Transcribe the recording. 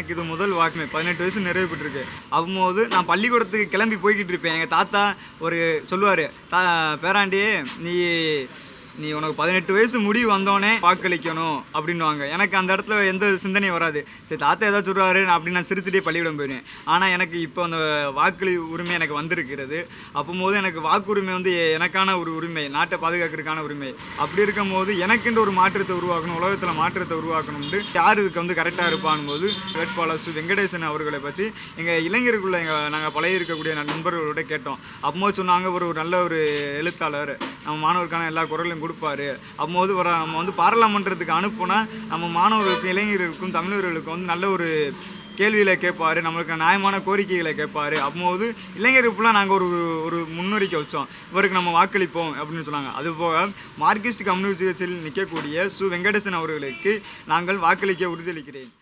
எனக்கு இது முதல் வாக்குமே பதினெட்டு வயசு நிறைவு பெற்றிருக்கு அப்போது நான் பள்ளிக்கூடத்துக்கு கிளம்பி போய்கிட்டு இருப்பேன் எங்கள் தாத்தா ஒரு சொல்லுவார் தா பேராண்டி நீ நீ உனக்கு பதினெட்டு வயசு முடிவு வந்தோடனே வாக்களிக்கணும் அப்படின்னுவாங்க எனக்கு அந்த இடத்துல எந்த சிந்தனையும் வராது சரி தாத்தா ஏதாவது சொல்கிறாரு நான் அப்படி நான் சிரிச்சுட்டே பள்ளிக்கூடம் போயிடுவேன் ஆனால் எனக்கு இப்போ அந்த வாக்களி உரிமை எனக்கு வந்திருக்கிறது அப்போது எனக்கு வாக்குரிமை வந்து எ- எனக்கான ஒரு உரிமை நாட்டை பாதுகாக்கிறதுக்கான உரிமை அப்படி இருக்கும்போது எனக்குன்ற ஒரு மாற்றத்தை உருவாக்கணும் உலகத்தில் மாற்றத்தை உருவாக்கணும்னு யார் இதுக்கு வந்து கரெக்டாக இருப்பான் போது வேட்பாளர் சு வெங்கடேசன் அவர்களை பற்றி எங்கள் இளைஞருக்குள்ள எங்கள் நாங்கள் பழைய இருக்கக்கூடிய நண்பர்களோட கேட்டோம் அப்போது சொன்னாங்க ஒரு ஒரு நல்ல ஒரு எழுத்தாளர் நம்ம மாணவருக்கான எல்லா குரலையும் கொடுப்பாரு அப்போது வர நம்ம வந்து பாராளுமன்றத்துக்கு அனுப்புனா நம்ம மாணவர்களுக்கும் இளைஞர்களுக்கும் தமிழர்களுக்கும் வந்து நல்ல ஒரு கேள்விகளை கேட்பாரு நம்மளுக்கு நியாயமான கோரிக்கைகளை கேட்பாரு அப்போது இளைஞர்கள் ஃபுல்லாக நாங்கள் ஒரு ஒரு முன்னுரிக்கை வச்சோம் இவருக்கு நம்ம வாக்களிப்போம் அப்படின்னு சொன்னாங்க அதுபோக மார்க்சிஸ்ட் கம்யூனிஸ்ட் கட்சியில் நிற்கக்கூடிய சு வெங்கடேசன் அவர்களுக்கு நாங்கள் வாக்களிக்க உறுதியளிக்கிறேன்